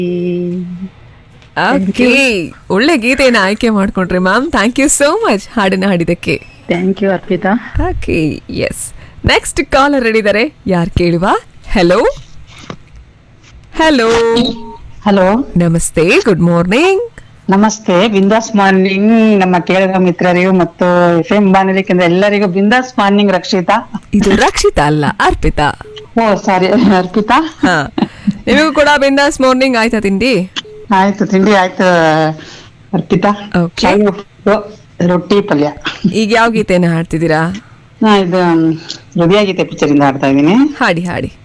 Okay ಒಳ್ಳೆ ಗೀತೆನ ಆಯ್ಕೆ ಮಾಡ್ಕೊಂಡ್ರಿ ma'am thank you so much ಹಾಡನ್ನ ಹಾಡಿದಕ್ಕೆ thank you Arpita okay yes next caller ಇದ್ದಾರೆ ಯಾರು ಕೇಳುವ ಹೆಲೋ ಹೆಲೋ ಹಲೋ ನಮಸ್ತೆ ಗುಡ್ ಮಾರ್ನಿಂಗ್ ನಮಸ್ತೆ ಬಿಂದಾಸ್ ಮಾರ್ನಿಂಗ್ ನಮ್ಮ ಕೇಳುಗ ಮಿತ್ರರಿಗೂ ಮತ್ತು ಎಫ್ ಎಂ ಬಾನುಲಿ ಕೇಂದ್ರ ಎಲ್ಲರಿಗೂ ಬಿಂದಾಸ್ ಮಾರ್ನಿಂಗ್ ರಕ್ಷಿತಾ ಇದು ರಕ್ಷಿತಾ ಅಲ್ಲ ಅರ್ಪಿತಾ ಓ ಸಾರಿ ಅರ್ಪಿತಾ ಹಾ ನಿಮಗೂ ಕೂಡ ಬಿಂದಾಸ್ ಮಾರ್ನಿಂಗ್ ಆಯ್ತಾ ತಿಂಡಿ ಆಯ್ತು ತಿಂಡಿ ಆಯ್ತು ಅರ್ಪಿತಾ Okay. ಚಾಯ್ ಉಪ್ಪಿಟ್ಟು, ರೊಟ್ಟಿ ಪಲ್ಯ ಈಗ ಯಾವ ಗೀತೆನ ಹಾಡ್ತಿದ್ದೀರಾ ನಾ ಇದು ಹೃದಯಾಗೀತೆ ಪಿಕ್ಚರ್ ಇಂದ ಆಡ್ತಾ ಇದ್ದೀನಿ ಹಾಡಿ ಹಾಡಿ